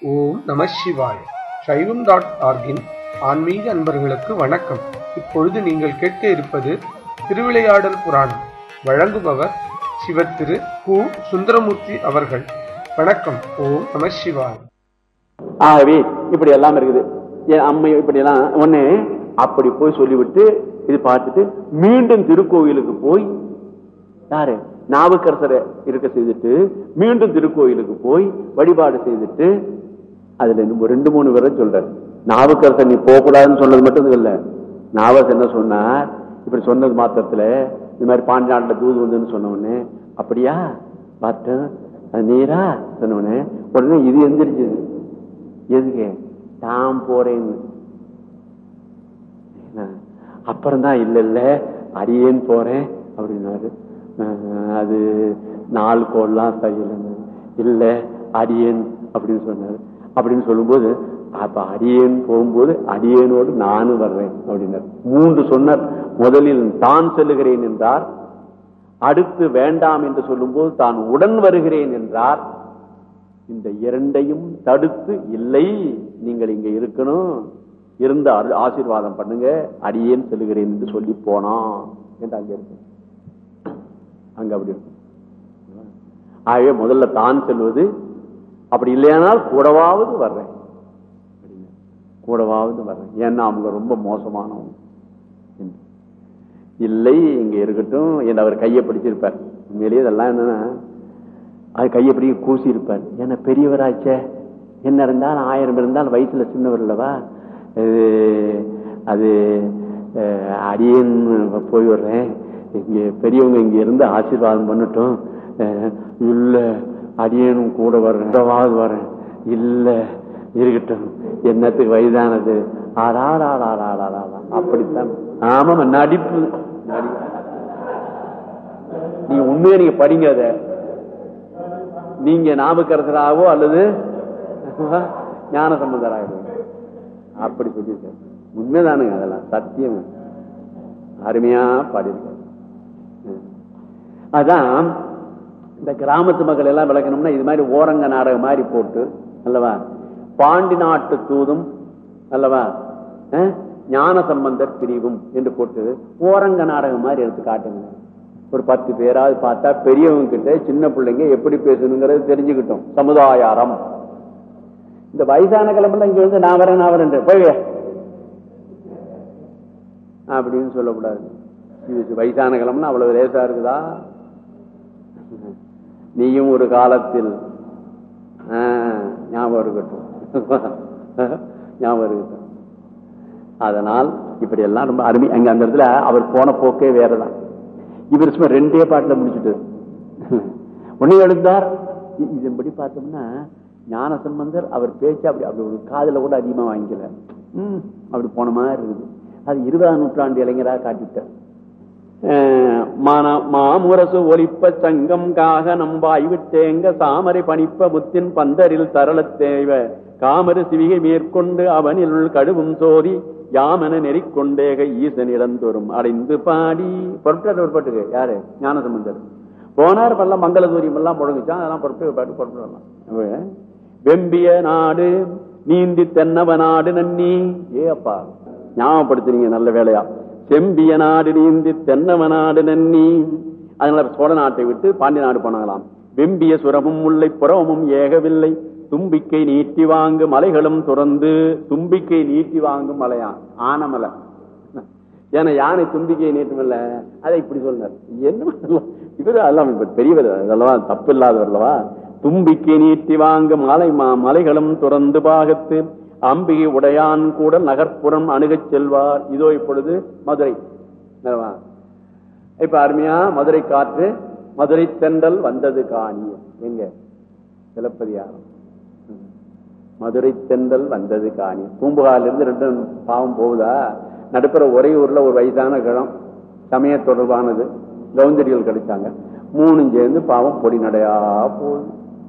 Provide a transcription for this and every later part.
ஓம் நம சிவாய சைவம் டாட் ஆர்கின் ஆன்மீக அன்பர்களுக்கு வணக்கம் இப்பொழுது நீங்கள் கேட்க இருப்பது திருவிளையாடல் புராணம் வழங்குபவர் சிவத்திரு கு சுந்தரமூர்த்தி அவர்கள் வணக்கம் ஓம் நம சிவாய ஆகவே இப்படி எல்லாம் இருக்குது என் அம்மை இப்படி எல்லாம் ஒண்ணு அப்படி போய் சொல்லிவிட்டு இது பார்த்துட்டு மீண்டும் திருக்கோயிலுக்கு போய் யாரு நாவுக்கரசரை இருக்க செய்துட்டு மீண்டும் திருக்கோயிலுக்கு போய் வழிபாடு செய்துட்டு அதுல இன்னும் ஒரு ரெண்டு மூணு பேரை சொல்றாரு நாவுக்கரசர் நீ போக கூடாதுன்னு சொன்னது மட்டும் இல்ல நாவஸ் என்ன சொன்னார் இப்படி சொன்னது மாத்திரத்துல இந்த மாதிரி பாண்டி நாட்டுல தூது வந்துன்னு சொன்ன உடனே அப்படியா பார்த்தேன் அது நீரா சொன்ன உடனே உடனே இது எந்திரிச்சது எதுக்கு நான் போறேன்னு அப்புறம் தான் இல்ல இல்ல அடியேன் போறேன் அப்படின்னாரு அஹ் அது நாலு கோல்லாம் சரியில்லைன்னு இல்ல அடியேன் அப்படின்னு சொன்னாரு அப்படின்னு சொல்லும்போது அப்ப அடியேன் போகும்போது அடியேனோடு நானும் வர்றேன் அப்படின்னார் மூன்று சொன்னார் முதலில் தான் செல்லுகிறேன் என்றார் அடுத்து வேண்டாம் என்று சொல்லும்போது தான் உடன் வருகிறேன் என்றார் இந்த இரண்டையும் தடுத்து இல்லை நீங்கள் இங்க இருக்கணும் இருந்த அருள் ஆசீர்வாதம் பண்ணுங்க அடியேன் செல்லுகிறேன் என்று சொல்லி போனான் என்று அங்க இருக்கு அங்க அப்படி இருக்கும் ஆகவே முதல்ல தான் செல்வது அப்படி இல்லையானால் கூடவாவது வர்றேன் அப்படின்னு. கூடவாவது வர்றேன் ஏன்னா அவங்க ரொம்ப மோசமானவங்க என்று. இல்லை இங்க இருக்கட்டும் என்று அவர் கையை பிடிச்சிருப்பார் உண்மையிலேயே இதெல்லாம் என்னன்னா அது கையை பிடிக்க கூசி இருப்பார் ஏன்னா பெரியவராச்சே என்ன இருந்தாலும் ஆயிரம் இருந்தாலும் வயசுல சின்னவர் இல்லவா இது அது அஹ், அடியேன் போய் வர்றேன் இங்க பெரியவங்க இங்க இருந்து ஆசீர்வாதம் பண்ணட்டும் அஹ், இல்ல அடியேனும் கூட வர்றேன் கூடவாவது வர்றேன் இல்ல இருக்கட்டும் என்னத்துக்கு வயதானது ஆடாடாடாடாடாடா அப்படித்தான் ஆமாமா நடிப்பு நடிப்பு நீங்க உண்மையை நீங்க படிங்க அதை நீங்க நாமக்கரசராகவோ அல்லது ஞான சம்பந்தராகவோ அப்படி சொல்லியிருக்காரு உண்மைதானுங்க அதெல்லாம் சத்தியம் அருமையா பாடியிருக்காரு ம். அதான் இந்த கிராமத்து மக்கள் எல்லாம் விளக்கணும்னா இது மாதிரி ஓரங்க நாடகம் மாதிரி போட்டு அல்லவா பாண்டி நாட்டு தூதும் அல்லவா அஹ், ஞான சம்பந்தர் பிரிவும் என்று போட்டு ஓரங்க நாடகம் மாதிரி எடுத்து காட்டுங்க ஒரு பத்து பேராவது பார்த்தா பெரியவங்க கிட்ட சின்ன பிள்ளைங்க எப்படி பேசணுங்கிறது தெரிஞ்சுக்கிட்டோம் சமுதாயாரம் இந்த வயசான கிளம்புல இங்க வந்து நான் வரேன் நான் வரேன் போய் அப்படின்னு சொல்லக்கூடாது இது வயசான கிளம்புனா அவ்வளவு லேசா இருக்குதா நீயும் ஒரு காலத்தில் ஆ, ஞாபகம் இருக்கட்டும் ஞாபகம் இருக்கட்டும் அதனால் இப்படி எல்லாம் ரொம்ப அருமை அங்க அந்த இடத்துல அவர் போன போக்கே வேறதான் இவர் சும்மா ரெண்டே பாட்டுல முடிச்சுட்டு உடனே எழுந்தார் இ- இதன்படி பார்த்தோம்னா ஞான சம்பந்தர் அவர் பேச்சு அப்படி அப்படி ஒரு காதுல கூட அதிகமா வாங்கிக்கல ம், அப்படி போன மாதிரி இருக்குது அது இருபதாம் நூற்றாண்டு இளைஞரா காட்டிட்டார் அஹ் மான- மாமுரசு ஒலிப்ப சங்கம் காக நம்பாய் விட்டேங்க சாமரை பணிப்ப புத்தின் பந்தரில் தரளத் தேவ காமரு சிவிகை மேற்கொண்டு அவனில் கடுவும் சோதி யாமன நெறிக்கொண்டேக ஈசனிடந்தோறும் அடைந்து பாடி பொருட்கள் ஒரு பாட்டுக்கு யாரு ஞானசம்பந்தர் போனார் பல்லாம் மங்கள தூரியம் எல்லாம் முழங்குச்சான் அதெல்லாம் பொருட்கள் ஒரு பாட்டு பொருட்கள் வரலாம் வெம்பிய நாடு நீந்தி தென்னவ நாடு நன்னி ஏ அப்பா ஞாபகப்படுத்துறீங்க நல்ல வேலையா செம்பிய நாடு நீந்தி தென்னவ நாடு நன்னி அதனால சோழ நாட்டை விட்டு பாண்டிய நாடு போனாங்களாம் வெம்பிய சுரமும் முல்லை புறவமும் ஏகவில்லை தும்பிக்கை நீட்டி வாங்கு மலைகளும் துறந்து தும்பிக்கை நீட்டி வாங்கும் மலையான் ஆனமலை ஏன்னா யானை தும்பிக்கையை நீட்டுமில்ல அதை இப்படி சொன்னார் என்ன பண்ணலாம்? இவரு அதெல்லாம் இப்ப பெரியவர் அதெல்லாம் தப்பு இல்லாதவர் அல்லவா தும்பிக்கை நீட்டி வாங்க மலை மா- மலைகளும் துறந்து பாகத்து அம்பிகை உடையான் கூட நகர்ப்புறம் அணுகச் செல்வார் இதோ இப்பொழுது மதுரை அல்லவா? இப்ப அருமையா மதுரை காற்று மதுரை தென்றல் வந்தது காணிய எங்க சிலப்பதிகாரம் மதுரை தென்றல் வந்தது காணி பூம்புகார்ல இருந்து ரெண்டு பாவம் போகுதா நடுப்புற ஒரே ஊர்ல ஒரு வயசான கிழம் சமய தொடர்பானது கவுந்தடிகள் கிடைச்சாங்க மூணும் சேர்ந்து பாவம் பொடி நடையா போகுது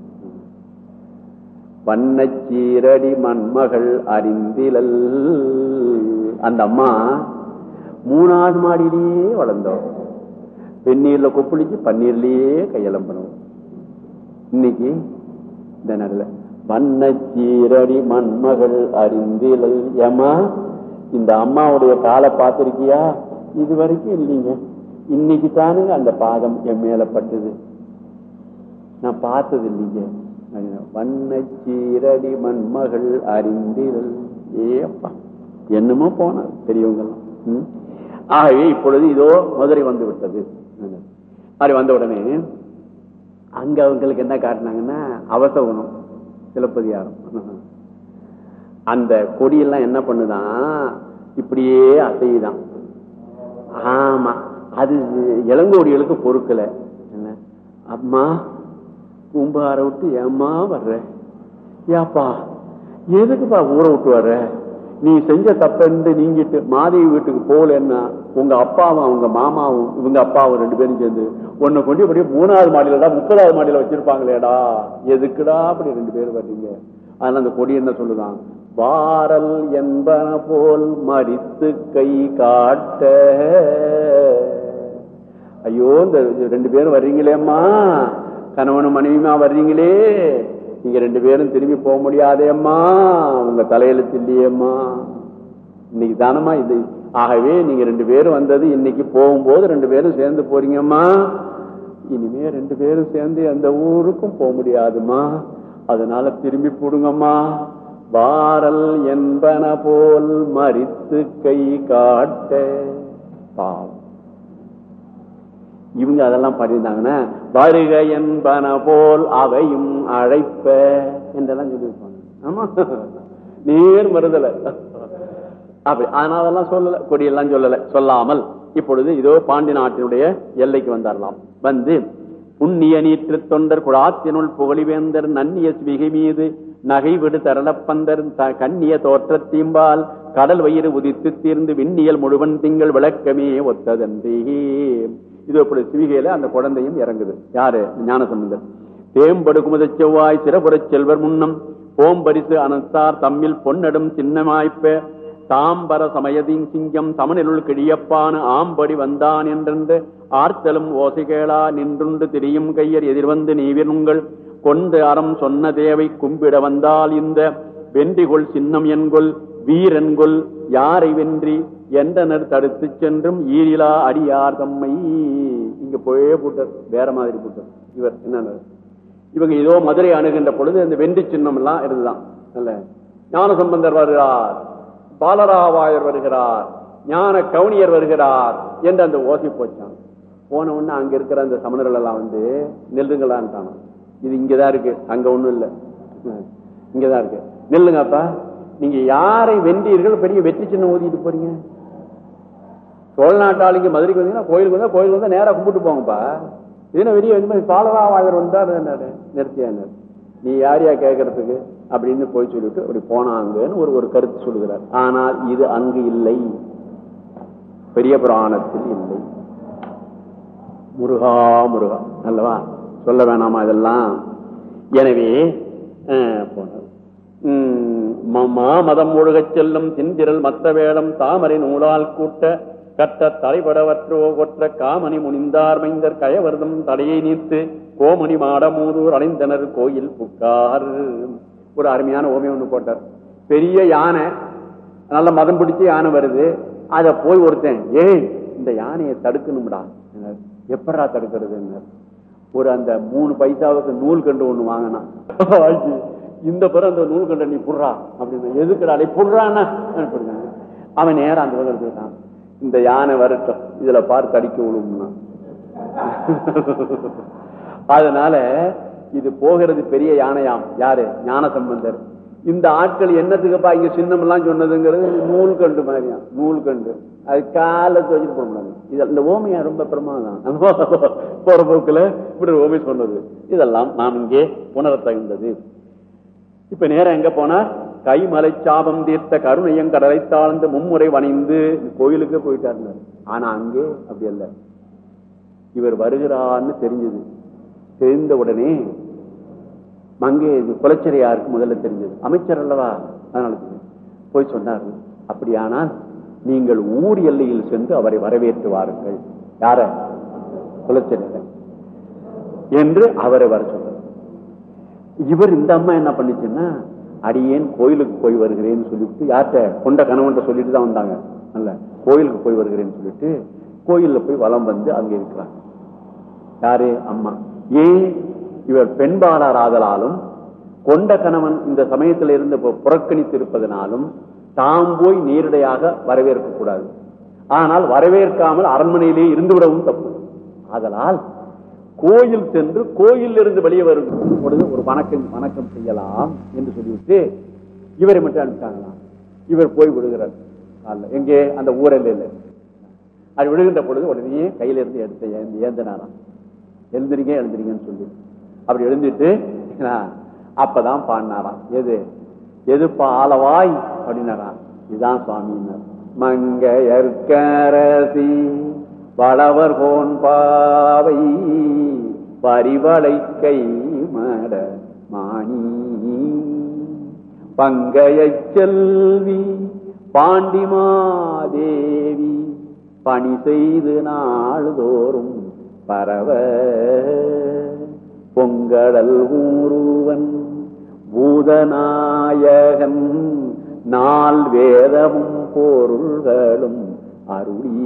வண்ணச்சீரடி மண்மகள் அறிந்திலல் அந்த அம்மா மூணாவது மாடியிலேயே வளர்ந்தோம் வெந்நீர்ல கொப்பளிச்சு பன்னீர்லயே கையெல்லாம் பண்ணுவோம் இன்னைக்கு இந்த நடுல வண்ணச்சீரடி மண்மகள் அறிந்திலல் ஏமா இந்த அம்மாவுடைய காலை பார்த்திருக்கியா இது வரைக்கும் இல்லைங்க இன்னைக்கு தானுங்க அந்த பாதம் என் மேல பட்டது நான் பார்த்தது இல்லைங்க வண்ணச்சீரடி மண்மகள் அறிந்திரல் ஏப்பா என்னமோ போன பெரியவங்க எல்லாம் ம். ஆகவே இப்பொழுது இதோ மதுரை வந்து விட்டது அப்படி வந்த உடனே அங்க அவங்களுக்கு என்ன காட்டினாங்கன்னா அவசகுணம் சிலப்பதிகாரம் அந்த கொடியெல்லாம் என்ன பண்ணுதான் இப்படியே அசையுதான் ஆமா அது இளங்கோடிகளுக்கு பொறுக்கல என்ன அம்மா கும்பார விட்டு ஏம்மா வர்ற ஏப்பா எதுக்குப்பா ஊரை விட்டு வர்ற நீ செஞ்ச தப்பென்று நீங்கிட்டு மாதவி வீட்டுக்கு போகலன்னா உங்க அப்பாவும் அவங்க மாமாவும் இவங்க அப்பாவும் ரெண்டு பேரும் சேர்ந்து உன்னை கொண்டு அப்படியே மூணாவது மாடியிலடா முப்பதாவது மாடியில வச்சிருப்பாங்களேடா எதுக்குடா அப்படி ரெண்டு பேரும் வர்றீங்க அதனால அந்த கொடி என்ன சொல்லுதான் வாரல் என்பன போல் மறித்து கை காட்ட ஐயோ இந்த ரெண்டு பேரும் வர்றீங்களேம்மா கணவனும் மனைவியுமா வர்றீங்களே நீங்க ரெண்டு பேரும் திரும்பி போக முடியாதேம்மா உங்க தலையெழுத்து இல்லையேம்மா இன்னைக்கு தானம்மா இது ஆகவே நீங்க ரெண்டு பேரும் வந்தது இன்னைக்கு போகும்போது ரெண்டு பேரும் சேர்ந்து போறீங்கம்மா இனிமே ரெண்டு பேரும் சேர்ந்து அந்த ஊருக்கும் போக முடியாதுமா அதனால திரும்பி போடுங்கம்மா வாரல் என்பன போல் மறித்து கை காட்ட பாவம் இவங்க அதெல்லாம் பாடியிருந்தாங்கன்னா வருக என்பன போல் அவையும் அழைப்ப என்றெல்லாம் சொல்லியிருப்பாங்க ஆமா நேர் மறுதல அப்படி ஆனா அதெல்லாம் சொல்லல கொடியெல்லாம் சொல்லல சொல்லாமல் இப்பொழுது இதோ பாண்டி நாட்டினுடைய எல்லைக்கு வந்தாரலாம் வந்து புண்ணிய நீற்று தொண்டர் குழாத்தினுள் புகழிவேந்தர் நன்னிய சிவிகை மீது நகை விடு தரளப்பந்தர் த- கண்ணிய தோற்றத்தீம்பால் கடல் வயிறு உதித்து தீர்ந்து விண்ணியல் முழுவன் திங்கள் விளக்கமே ஒத்ததன்றி இது இப்படி சிவிகையில அந்த குழந்தையும் இறங்குது யாரு ஞானசம்பந்தர் தேம்படு குமுதச் செவ்வாய் சிறபுறச் செல்வர் முன்னம் போம்பரிசு அனத்தார் தம்மில் பொன்னடும் சின்னமாய்ப்ப தாம்பர சமயதின் சிங்கம் தமிழிலுள் கிழியப்பான ஆம்படி வந்தான் என்றென்று ஆர்த்தலும் ஓசைகேளா நின்றுண்டு திரியும் கையர் எதிர்வந்து நீவினுங்கள் கொண்டு அறம் சொன்ன தேவை கும்பிட வந்தால் இந்த வென்றிகொள் சின்னம் என்கொள் வீரன்கொள் யாரை வென்றி என்றனர் தடுத்து சென்றும் ஈரிலா அடியார் தம்மை இங்க போயே போட்டார் வேற மாதிரி போட்டார் இவர் என்ன இவங்க ஏதோ மதுரை அணுகின்ற பொழுது அந்த வென்றி சின்னம் எல்லாம் இருந்துதான் அல்ல ஞான சம்பந்தர் வருகிறார் பாலராவாயர் வருகிறார் ஞான கவுனியர் வருகிறார் என்று அந்த ஓசை போச்சான் போன உடனே அங்க இருக்கிற அந்த சமணர்கள் எல்லாம் வந்து நெல்லுங்களான்ட்டானோ இது இங்கதான் இருக்கு அங்க ஒண்ணும் இல்ல ம், இங்கதான் இருக்கு நெல்லுங்கப்பா நீங்க யாரை வென்றீர்கள் பெரிய வெற்றி சின்னம் ஓதிட்டு போறீங்க சோழ நாட்டாளிங்க மதுரைக்கு வந்தீங்கன்னா கோயிலுக்கு வந்தா கோயிலுக்கு வந்தா நேரா கும்பிட்டு போங்கப்பா இதுனா வெளியே வந்து பாலராவாயர் வந்தார் என்னாரு நிறுத்தியானார் நீ யாரையா கேட்கறதுக்கு அப்படின்னு போய் சொல்லிட்டு அப்படி போனாங்கன்னு ஒரு ஒரு கருத்து சொல்லுகிறார் ஆனால் இது அங்கு இல்லை பெரிய புராணத்தில் இல்லை முருகா முருகா அல்லவா சொல்ல வேணாமா இதெல்லாம் எனவே அஹ், போனார் உம், மமா மதம் ஒழுகச் செல்லும் திந்திரல் மத்த வேடம் தாமரை நூலால் கூட்ட கட்ட தலைபடவற்றோ கொற்ற காமணி முனிந்தார் மைந்தர் கயவர்தம் தடையை நீத்து கோமணி மாடமூதூர் அடைந்தனர் கோயில் புக்கார் ஒரு அருமையான ஓமை ஒண்ணு போட்டார் பெரிய யானை நல்ல மதம் பிடிச்ச யானை வருது அத போய் ஒருத்தன் ஏய் இந்த யானையை தடுக்கணும்டா என்னார். எப்படா தடுக்கிறது ஒரு அந்த மூணு பைசாவுக்கு நூல் கண்டு ஒண்ணு வாங்கினான் வாங்கி, இந்த பிற அந்த நூல் கண்டை நீ புடுறா அப்படின்னு எதுக்குடா நீ புடுறான்னா அப்படின்னாங்க. அவன் நேரா அந்த பக்கம் எடுத்துக்கிட்டான் இந்த யானை வரட்டும் இதுல பார்த்து அடிக்க விழும்னா அதனால இது போகிறது பெரிய யானையாம் யாரு ஞான சம்பந்தர் இந்த ஆட்கள் என்னத்துக்குப்பா இங்க சின்னம் எல்லாம் சொன்னதுங்கிறது நூல் கண்டு மாதிரியாம் நூல் கண்டு அது காலத்து வச்சுட்டு போட முடியாது இது இந்த ஓமையா ரொம்ப பிரமாதம் போற போக்குல இப்படி ஓமை சொன்னது இதெல்லாம் நாம் இங்கே உணரத் தகுந்தது இப்ப நேரம் எங்க போனா கைமலை சாபம் தீர்த்த கருணையம் கடலை தாழ்ந்து மும்முறை வணைந்து கோயிலுக்கு போயிட்டாருனாரு ஆனா அங்கே அப்படி அல்ல இவர் வருகிறான்னு தெரிஞ்சது தெரிந்த உடனே அங்கே இது குலச்சரியாருக்கு முதல்ல தெரிஞ்சது அமைச்சர் அல்லவா அதனால தெரியும். போய் சொன்னார் அப்படியானால் நீங்கள் ஊர் எல்லையில் சென்று அவரை வரவேற்று வாருங்கள் யார குலச்சரியார் என்று அவரை வர சொன்னார் இவர் இந்த அம்மா என்ன பண்ணுச்சுன்னா அடியேன் கோயிலுக்கு போய் வருகிறேன்னு சொல்லிட்டு யார்கிட்ட கொண்ட கணவன்ட்ட சொல்லிட்டு தான் வந்தாங்க அல்ல கோயிலுக்கு போய் வருகிறேன்னு சொல்லிட்டு கோயில்ல போய் வலம் வந்து அங்க இருக்கிறாங்க யாரு அம்மா ஏன் இவர் பெண்பாளர் ஆதலாலும் கொண்ட கணவன் இந்த சமயத்தில் இருந்து பு- புறக்கணித்து இருப்பதனாலும் தாம் போய் நேரடியாக வரவேற்க கூடாது ஆனால் வரவேற்காமல் அரண்மனையிலே இருந்து விடவும் தப்பு ஆதலால் கோயில் சென்று கோயில் இருந்து வெளியே வரும் பொழுது ஒரு வணக்கம் வணக்கம் செய்யலாம் என்று சொல்லிவிட்டு இவரை மட்டும் அனுப்பிச்சாங்களாம் இவர் போய் விடுகிறார் காலைல. எங்கே அந்த ஊரில் இல்லை அது விழுகின்ற பொழுது உடனே கையில இருந்து எடுத்த ஏந்தி- ஏந்தினாராம் எழுந்திரிங்க எழுந்திரிங்கன்னு சொல்லி அப்படி எழுந்திட்டு என்ன, அப்பதான் பாடினாராம் எது எது பாலவாய் அப்படின்னாராம் இதுதான் சுவாமின்னார் மங்கையற்கரசி வளவர் கோன் பாவை பரிவளை கை மட மாணி பங்கையச் செல்வி பாண்டிமாதேவி பணி செய்து நாள்தோறும் பரவ பொங்கடல் ஊருவன் பூதநாயகன் நாள் வேதமும் பொருள்களும் அருளி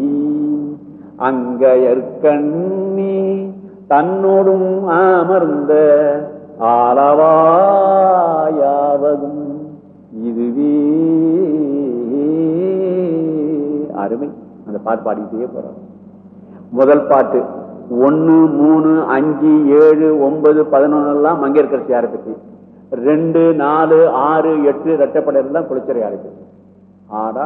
அங்கையற்கண்ணி தன்னோடும் அமர்ந்த ஆலவாயாவதும் இதுவே அருமை அந்த பாட்டு பாடிக்கிட்டே போறோம் முதல் பாட்டு ஒன்னு மூணு அஞ்சு ஏழு ஒன்பது பதினொன்னு எல்லாம் மங்கையர்கரசியாரை பற்றி ரெண்டு நாலு ஆறு எட்டு ரெட்டப்படை எல்லாம் குளிச்சரையாரை பற்றி ஆடா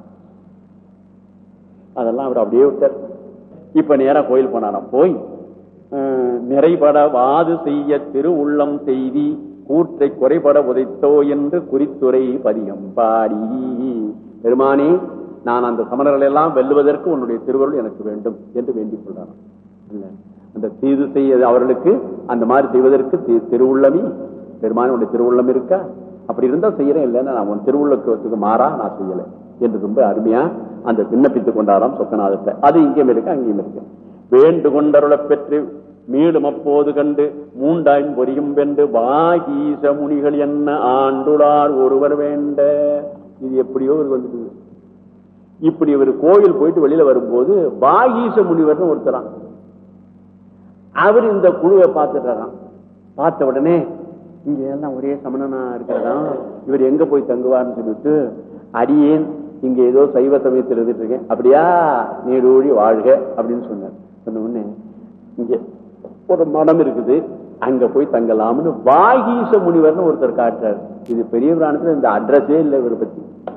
அதெல்லாம் அவர் அப்படியே விட்டார் இப்ப நேரா கோயில் போனாராம் போய் அஹ், நிறைபட வாது செய்ய திரு உள்ளம் செய்தி கூற்றை குறைபட உதைத்தோ என்று குறித்துரை பதிகம் பாடி பெருமானே நான் அந்த சமணர்களை எல்லாம் வெல்லுவதற்கு உன்னுடைய திருவருள் எனக்கு வேண்டும் என்று வேண்டிக் கொள்றாராம் இல்ல, அந்த தீது செய்ய அவர்களுக்கு அந்த மாதிரி செய்வதற்கு தி- திருவுள்ளமே பெருமானுடைய திருவுள்ளம் இருக்கா அப்படி இருந்தா செய்யறேன் இல்லைன்னா நான் உன் திருவுள்ளத்துக்கு மாறா நான் செய்யல என்று ரொம்ப அருமையா அந்த விண்ணப்பித்துக் கொண்டாராம் சொக்கநாதத்தை அது இங்கேயும் இருக்கு அங்கேயும் இருக்கு வேண்டு கொண்டருள பெற்று மீண்டும் அப்போது கண்டு மூண்டாயின் பொரியும் வென்று வாகீச முனிகள் என்ன ஆண்டுளார் ஒருவர் வேண்ட இது எப்படியோ இவருக்கு வந்துட்டு இப்படி இவர் கோயில் போயிட்டு வெளியில வரும்போது வாகீச முனிவர்னு ஒருத்தரான் அவர் இந்த குழுவை பார்த்துட்டாராம் பார்த்த உடனே இங்க எல்லாம் ஒரே சமணனா இருக்கிறதா இவர் எங்க போய் தங்குவார்னு சொல்லிட்டு அடியேன் இங்க ஏதோ சைவ சமயத்தில் இருந்துட்டு இருக்கேன் அப்படியா நீடூழி வாழ்க அப்படின்னு சொன்னார் சொன்ன உடனே இங்க ஒரு மடம் இருக்குது அங்க போய் தங்கலாம்னு வாகீச முனிவர்னு ஒருத்தர் காட்டுறாரு இது பெரிய புராணத்துல இந்த அட்ரஸே இல்லை இவரை பத்தி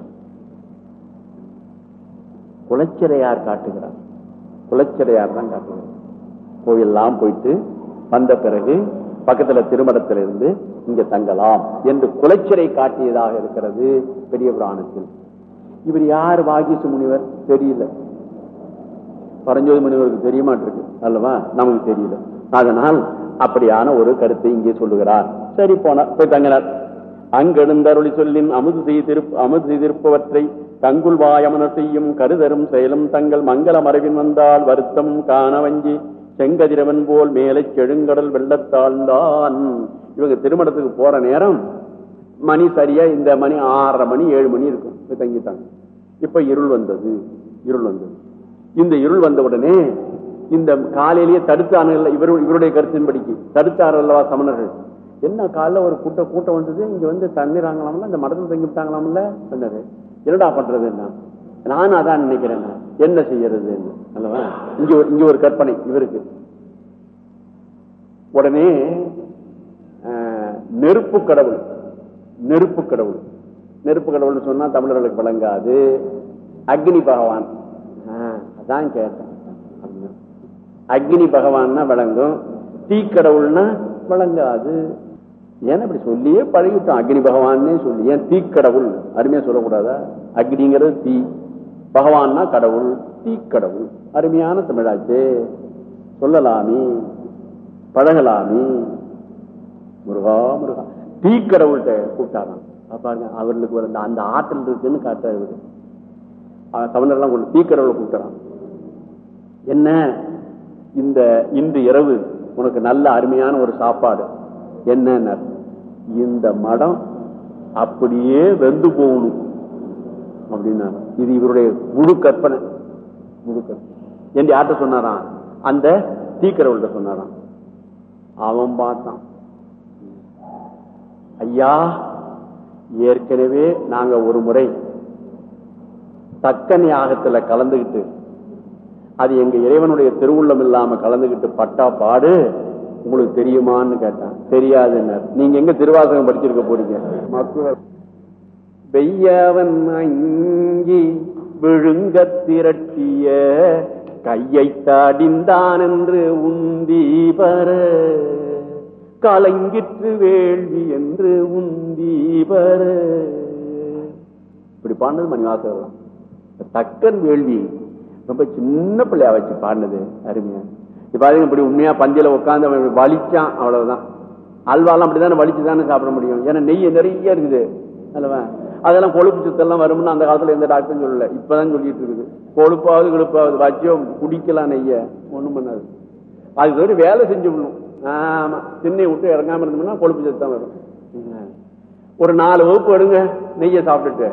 குலச்சிறையார் காட்டுகிறார் குலச்சிறையார் தான் காட்டுகிறார் கோயிலெல்லாம் போயிட்டு வந்த பிறகு பக்கத்துல திருமணத்தில் இருந்து இங்க தங்கலாம் என்று குலச்சிறை காட்டியதாக இருக்கிறது பெரிய புராணத்தில் இவர் யார் வாகீச முனிவர் தெரியல பரஞ்சோதி முனிவருக்கு தெரிய மாட்டிருக்கு அல்லவா நமக்கு தெரியல அதனால் அப்படியான ஒரு கருத்தை இங்கே சொல்லுகிறார் சரி போனார் போய் தங்கினார் அங்கெழுந்தருளி சொல்லின் அமுது செய்திருப்ப அமுது செய்திருப்பவற்றை தங்குள் வாயமன செய்யும் கருதரும் செயலும் தங்கள் மங்கள மறைவின் வந்தால் வருத்தம் காண வஞ்சி செங்கதிரவன் போல் மேலே செழுங்கடல் வெள்ளத்தாழ்ந்தான் இவங்க திருமணத்துக்கு போற நேரம் மணி சரியா இந்த மணி ஆறரை மணி ஏழு மணி இருக்கும் போய் தங்கிட்டாங்க இப்ப இருள் வந்தது இருள் வந்தது இந்த இருள் வந்த உடனே இந்த காலையிலேயே தடுத்தானுகள் இவர் இவருடைய கருத்தின்படிக்கு தடுத்தார் அல்லவா சமணர்கள் என்ன காலைல ஒரு கூட்டம் கூட்டம் வந்தது இங்க வந்து தங்கிறாங்களாம்ல இந்த மடத்தில் தங்கி விட்டாங்களாம்ல சொன்னாரு என்னடா பண்றது என்ன நானும் அதான் நினைக்கிறேன் நான். என்ன செய்யறது அல்லவா இங்க ஒரு- இங்க ஒரு கற்பனை இவருக்கு உடனே ஆஹ், நெருப்பு கடவுள் நெருப்பு கடவுள் நெருப்பு கடவுள்னு சொன்னா தமிழர்களுக்கு விளங்காது அக்னி பகவான் ஆஹ், அதான் கேட்டேன் அப்படின்னு. அக்னி பகவான்னா விளங்கும் தீக்கடவுள்னா விளங்காது ஏன்னா இப்படி சொல்லியே பழகிட்டோம் அக்னி பகவான்னே சொல்லி ஏன் தீக்கடவுள் அருமையா சொல்லக்கூடாதா அக்னிங்கிறது தீ பகவான்னா கடவுள் தீக்கடவுள் அருமையான தமிழாச்சே சொல்லலாமே பழகலாமே முருகா முருகா தீக்கடவுள்கிட்ட கூப்பிட்டாராம் அப்ப பாருங்க அவர்களுக்கு ஒரு அந்த- அந்த ஆற்றல் இருக்குன்னு காட்டாரு இவரு அவன் தமிழர்லாம் கொண்டு தீக்கடவுளை கூப்பிட்டாரான் என்ன இந்த இன்று இரவு உனக்கு நல்ல அருமையான ஒரு சாப்பாடு என்ன இந்த மடம் அப்படியே வெந்து போகணும் அப்படின்னாரு இது இவருடைய முழு கற்பனை முழு கற்பனை என்று யார்கிட்ட சொன்னாராம் அந்த தீக்கிறவள்கிட்ட சொன்னாராம் அவன் பார்த்தான் ஐயா ஏற்கனவே நாங்க ஒரு முறை தக்கன் யாகத்துல கலந்துகிட்டு அது எங்க இறைவனுடைய திருவுள்ளம் இல்லாம கலந்துகிட்டு பட்டா பாடு உங்களுக்கு தெரியுமான்னு கேட்டான் தெரியாதுன்னார் நீங்க எங்க திருவாசகம் படிச்சிருக்க போறீங்க மக்கள் வெய்யவன் அங்கி விழுங்க திரட்டிய கையை தாடிந்தான் என்று உந்தி பர கலங்கிற்று வேள்வி என்று உந்தி பர இப்படி பாடினது மணிவாசகர் தக்கன் வேள்வி ரொம்ப சின்ன பிள்ளையா வச்சு பாடினது அருமையா இப்ப பாருங்க இப்படி உண்மையா பந்தியில உட்காந்து அவன் வலிச்சான் அவ்வளவுதான் அல்வாலாம் அப்படிதானே வலிச்சு தானே சாப்பிட முடியும் ஏன்னா நெய் நிறைய இருக்குது அல்லவா அதெல்லாம் கொழுப்பு சுத்தெல்லாம் வரும்னு அந்த காலத்துல எந்த டாக்டரும் சொல்லல இப்பதான் சொல்லிட்டு இருக்குது கொழுப்பாவது கிழுப்பாவது வச்சோ குடிக்கலாம் நெய்ய ஒண்ணும் பண்ணாது அதுக்கு ஒரு வேலை செஞ்சு விடணும் ஆமா திண்ணை விட்டு இறங்காம இருந்தோம்னா கொழுப்பு சத்து தான் வரும் ஒரு நாலு வகுப்பு எடுங்க நெய்யை சாப்பிட்டுட்டு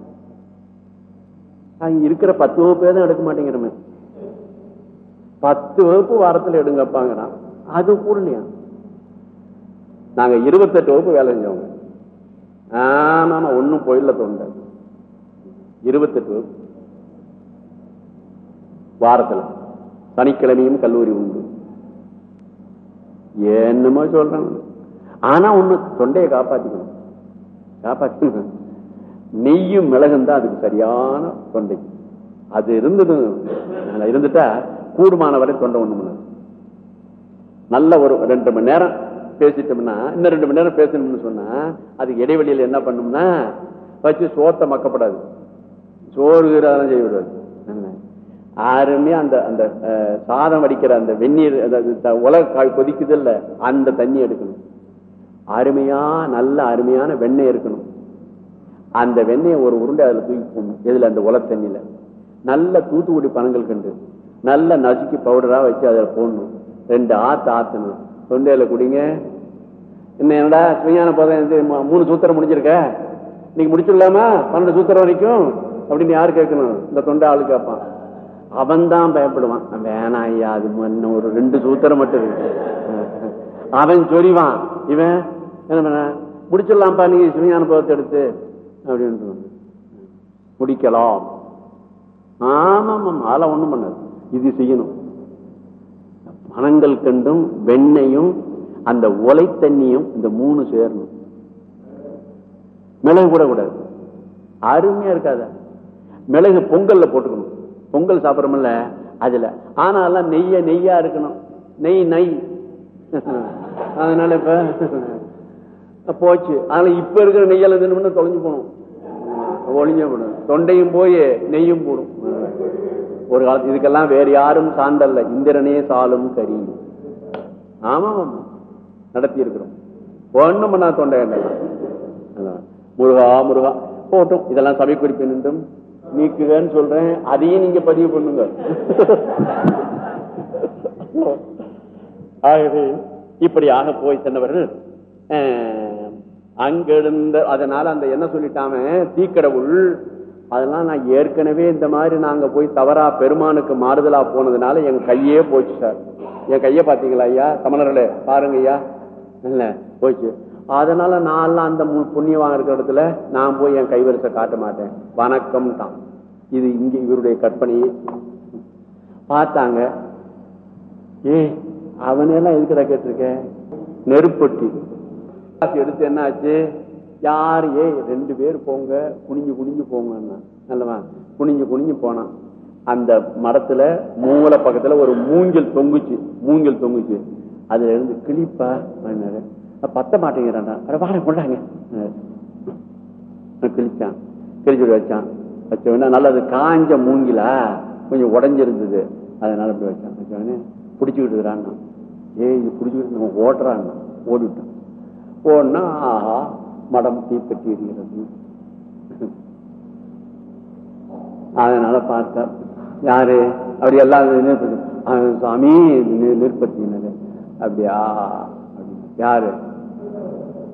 அங்க இருக்கிற பத்து வகுப்பே தான் எடுக்க மாட்டேங்கிறமே பத்து வகுப்பு வாரத்துல எடுங்கப்பாங்கிறான் அது கூடலையா நாங்க இருபத்தெட்டு வகுப்பு வேலை செஞ்சவங்க ஆமா ஆமா ஒன்னும் போயிடல தொண்டை இருபத்தெட்டு வகுப்பு வாரத்துல சனிக்கிழமையும் கல்லூரி உண்டு என்னமோ சொல்றாங்க ஆனா ஒண்ணு தொண்டையை காப்பாத்திக்கணும் காப்பாத்திக்கணும் நெய்யும் மிளகும் தான் அதுக்கு சரியான தொண்டை அது இருந்தது இருந்துட்டா கூடுமான வரை தொண்டை ஒண்ணு பண்ணாது நல்ல ஒரு ரெண்டு மணி நேரம் பேசிட்டோம்னா இன்னும் ரெண்டு மணி நேரம் பேசணும்னு சொன்னா அதுக்கு இடைவெளியில என்ன பண்ணும்னா வச்சு சோத்தை மக்கப்படாது சோறு கீராதான் செய்ய விடாது யாருமே அந்த அந்த சாதம் வடிக்கிற அந்த வெந்நீர் உலக கொதிக்குது இல்ல அந்த தண்ணி எடுக்கணும் அருமையா நல்ல அருமையான வெண்ணெய் இருக்கணும் அந்த வெண்ணெயை ஒரு உருண்டை அதுல தூக்கி போடணும் எதுல அந்த உல தண்ணியில நல்ல தூத்துக்குடி பணங்கள் கண்டு நல்ல நசுக்கி பவுடரா வச்சு அதுல போடணும் ரெண்டு ஆத்து ஆத்தணும் தொண்டையில குடிங்க என்ன என்னடா சுவையான போதும் மூணு சூத்திரம் முடிஞ்சிருக்க இன்னைக்கு முடிச்சிடலாமா பன்னெண்டு சூத்திரம் வரைக்கும் அப்படின்னு யாரு கேட்கணும் இந்த தொண்டை ஆளு கேட்பான் அவன் தான் பயப்படுவான் வேணாம் ஐயா அது இன்னும் ஒரு ரெண்டு சூத்திரம் மட்டும் இருக்கு அவன் சொரிவான் இவன் என்ன பண்ண முடிச்சிடலாம்ப்பா நீங்க சிவஞான பதத்தை எடுத்து அப்படின்னு முடிக்கலாம் ஆமாம் அதெல்லாம் ஒண்ணும் பண்ணாது இது செய்யணும் பணங்கள் கண்டும் வெண்ணையும் அந்த ஒலை தண்ணியும் இந்த மூணு சேரணும் மிளகு கூட கூடாது அருமையா இருக்காத மிளகு பொங்கல்ல போட்டுக்கணும் பொங்கல் சாப்பிடறோம்ல அதுல ஆனாலும் நெய்ய நெய்யா இருக்கணும் நெய் நெய் அதனால இப்ப போச்சு அதனால இப்ப இருக்கிற நெய்யால தின்னு தொலைஞ்சு போகணும் ஒளிஞ்ச போடும் தொண்டையும் போய் நெய்யும் போடும் ஒரு காலத்து இதுக்கெல்லாம் வேற யாரும் சான்றல்ல இந்திரனே சாலும் கரி ஆமா ஆமா நடத்தி இருக்கிறோம் ஒண்ணும் பண்ணா தொண்டை எண்ணெய் முருகா முருகா போட்டும் இதெல்லாம் சபை குறிப்பு நின்றும் நீக்குகன்னு சொல்றேன் அதையும் நீங்க பதிவு பண்ணுங்க ஆகவே இப்படியாக போய் சென்றவர்கள் அங்கிருந்த அதனால அந்த என்ன சொல்லிட்டாம தீக்கடவுள் அதெல்லாம் நான் ஏற்கனவே இந்த மாதிரி நாங்க போய் தவறா பெருமானுக்கு மாறுதலா போனதுனால என் கையே போச்சு சார் என் கைய பாத்தீங்களா ஐயா சமணர்களே பாருங்க ஐயா இல்ல போச்சு அதனால நான் அந்த புண்ணியவாங்க இருக்கிற இடத்துல நான் போய் என் கைவரிசை காட்ட மாட்டேன் வணக்கம் தான் இது இங்க இவருடைய கற்பனையே பார்த்தாங்க ஏ அவனையெல்லாம் எதுக்கடா கேட்டிருக்க நெருப்பொட்டி எடுத்து என்ன ஆச்சு யார் ஏ ரெண்டு பேர் போங்க குனிஞ்சு குனிஞ்சு போங்க நல்லவா குனிஞ்சு குனிஞ்சு போனான் அந்த மரத்துல மூல பக்கத்துல ஒரு மூங்கில் தொங்குச்சு மூங்கில் தொங்குச்சு அதுல இருந்து கிளிப்பா பத்த மாட்டேங்கிறான்டா அட வாட கொண்டாங்க கிழிச்சான் கிழிச்சு வச்சான் வச்சவன நல்லது காஞ்ச மூங்கிலா கொஞ்சம் உடஞ்சிருந்தது அதனால இப்படி வச்சான் வச்சவனே பிடிச்சுக்கிட்டு இருக்கிறான் ஏய் இது பிடிச்சிக்கிட்டு நம்ம ஓட்டுறான் ஓடிவிட்டான் ஓடனா ஆஹா மடம் தீப்பற்றி எறிகிறது அதனால பார்த்தார் யாரு அப்படி எல்லாம் சாமி நிற்பத்தினது அப்படியா யாரு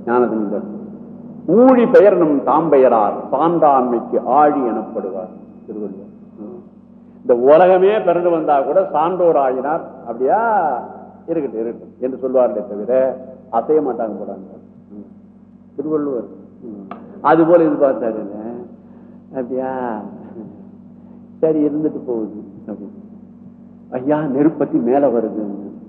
ஞானசம்பந்தர் ஊழி பெயர் நம் தாம்பெயரார் சான்றாண்மைக்கு ஆழி எனப்படுவார் திருவள்ளுவர் ம். இந்த உலகமே பிறந்து வந்தா கூட சான்றோர் ஆகினார் அப்படியா இருக்கட்டும் இருக்கட்டும் என்று சொல்வார்களே தவிர அசைய மாட்டாங்க போறாங்க ம். திருவள்ளுவர் ம். அது போல இது பார்த்தாரு அப்படியா சரி இருந்துட்டு போகுது அப்படின்னு ஐயா நெருப்பத்தி மேல வருது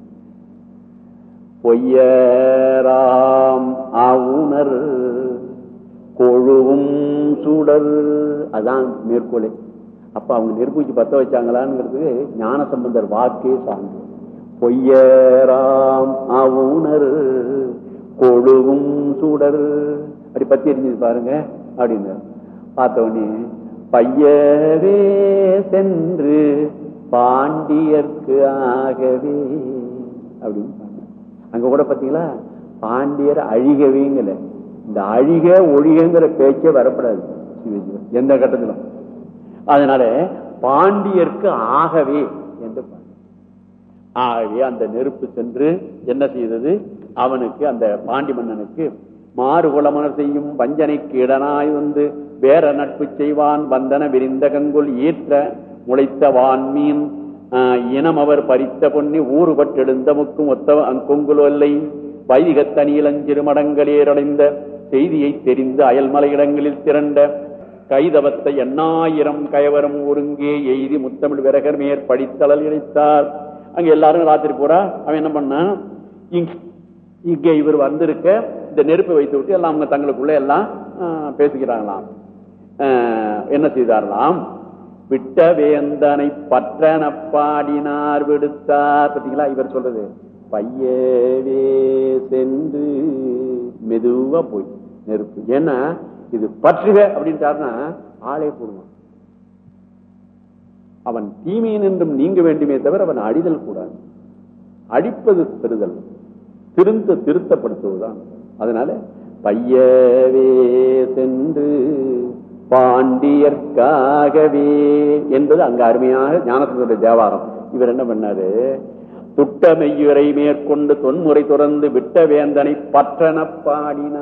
பொய்யராம் ஆவுணர் கொழுவும் சுடர் அதான் மேற்கோளே அப்ப அவங்க நெருப்பூச்சி பத்த வச்சாங்களாங்கிறதுக்கு ஞான சம்பந்தர் வாக்கே சார்ந்து பொய்யராம் ஆவுணர் கொழுவும் சுடர் அப்படி பத்தி எரிஞ்சது பாருங்க அப்படின்னு பார்த்த உடனே பையவே சென்று பாண்டியர்க்கு ஆகவே அப்படின்னு சொன்னாங்க. அங்க கூட பாத்தீங்களா பாண்டியர் அழிகவேங்கல இந்த அழிக ஒழிகங்கிற பேச்சே வரப்படாது சிவஜீவன் எந்த கட்டத்திலும் அதனால பாண்டியர்க்கு ஆகவே என்று பாருங்க. ஆகவே அந்த நெருப்பு சென்று என்ன செய்தது அவனுக்கு அந்த பாண்டி மன்னனுக்கு மாறுகுலமனர் செய்யும் வஞ்சனைக்கு இடனாய் வந்து வேற நட்பு செய்வான் வந்தன விரிந்த கங்குல் ஈற்ற முளைத்த வான்மீன் ஆஹ், இனம் அவர் பறித்த பொன்னி ஊறுபட்டெழுந்த முக்கும் ஒத்த கொங்குலோ இல்லை வைதிகத்தனியிலஞ்சிறு மடங்களேரடைந்த செய்தியை தெரிந்து அயல்மலை இடங்களில் திரண்ட கைதவத்தை எண்ணாயிரம் கயவரம் ஒருங்கே எய்தி முத்தமிழ் விரகர் மேற் படித்தளல் இணைத்தார் அங்க எல்லாரும் ராத்திரி பூரா அவன் என்ன பண்ணான் இங்க- இங்க இவர் வந்திருக்க இந்த நெருப்பை வைத்து விட்டு எல்லாம் அவங்க தங்களுக்குள்ள எல்லாம் ஆஹ், பேசிக்கிறாங்களாம் ஆஹ், என்ன செய்தாரலாம் விட்ட வேந்தனை பற்றன பாடினார் விடுத்தார் பாத்தீங்களா இவர் சொல்றது பையவே சென்று மெதுவா போய் நெருப்பு ஏன்னா இது பற்றுக அப்படின்ட்டாருன்னா ஆளே போடுவான் அவன் தீமையின் என்றும் நீங்க வேண்டுமே தவிர அவன் அடிதல் கூடாது அடிப்பது பெறுதல் திருத்த திருத்தப்படுத்துவதுதான் அதனால பையவே சென்று பாண்டியர்க்காகவே என்பது அங்க அருமையாக ஞானத்தினுடைய தேவாரம் இவர் என்ன பண்ணாரு துட்டமெய்யுரை மேற்கொண்டு தொன்முறை துறந்து விட்ட வேந்தனை பற்றன பாடினா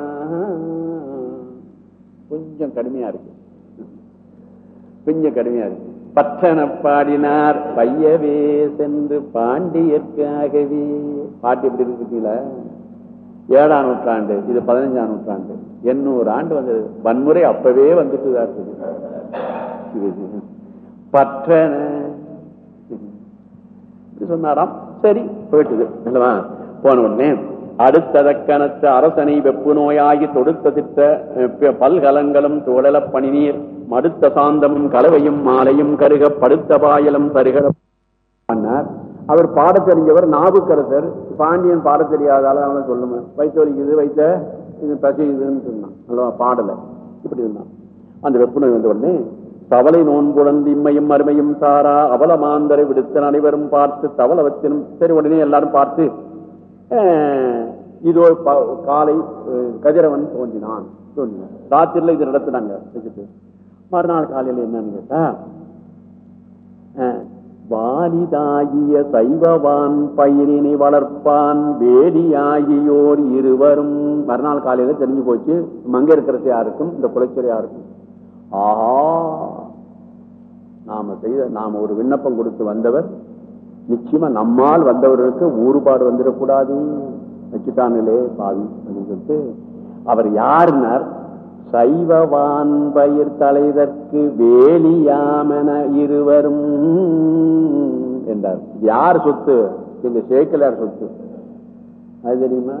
கொஞ்சம் கடுமையா இருக்கு கொஞ்சம் கடுமையா இருக்கு பற்றன பாடினார் பையவே சென்று பாண்டியர்க்காகவே பாட்டு எப்படி இருக்குங்களா ஏழாம் நூற்றாண்டு இது பதினஞ்சாம் நூற்றாண்டு எண்ணூறு ஆண்டு வந்தது வன்முறை அப்பவே வந்துட்டு தான் இருக்குது. பற்றன இப்படி சொன்னாராம் சரி போயிட்டுது இல்லவா போன உடனே அடுத்ததக்கனத்த அரசனை வெப்பு நோயாகி தொடுத்த திட்ட அஹ், பல்கலங்களும் தோழல பணிநீர் மடுத்த சாந்தமும் கலவையும் மாலையும் கருக படுத்த பாயலும் தருகிற பண்ணார் அவர் பாட தெரிஞ்சவர் நாவுக்கரசர் பாண்டியன் பாட தெரியாதால அவனை சொல்லுங்க வைத்த வலிக்குது வைத்த இது பசிக்குதுன்னு சொன்னான் அல்லவா பாடல இப்படி இருந்தான் அந்த வெப்புணர்வு வந்த உடனே தவளை நோன்புழந்து இம்மையும் அருமையும் சாரா அவல மாந்தரை விடுத்த அனைவரும் பார்த்து தவளவத்தினும் சரி உடனே எல்லாரும் பார்த்து அஹ், இதோ ப- காலை அஹ், கதிரவன் தோன்றினான் தோன்றினான் ராத்திரில இது நடத்துனாங்க வச்சுட்டு மறுநாள் காலையில என்னன்னு கேட்டா அஹ், வாலிதாகிய சைவவான் பயிரினை வளர்ப்பான் வேலியாகியோர் இருவரும் மறுநாள் காலையில தெரிஞ்சு போச்சு மங்க இருக்கிறது யாருக்கும் இந்த குலைச்சல் யாருக்கும் ஆஹா நாம செய்த நாம ஒரு விண்ணப்பம் கொடுத்து வந்தவர் நிச்சயமா நம்மால் வந்தவர்களுக்கு ஊறுபாடு வந்துடக்கூடாது வச்சுட்டாங்களே பாவி அப்படின்னு சொல்லிட்டு அவர் யாருன்னார் சைவவான் பயிர் தலைதற்கு வேலியாமென இருவரும் என்றார் இது யார் சொத்து எங்க சேக்கலார் சொத்து அது தெரியுமா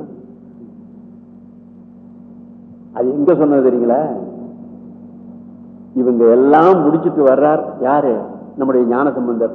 அது எங்க சொன்னது தெரியுங்களா இவங்க எல்லாம் முடிச்சிட்டு வர்றார் யாரு நம்முடைய ஞான சம்பந்தர்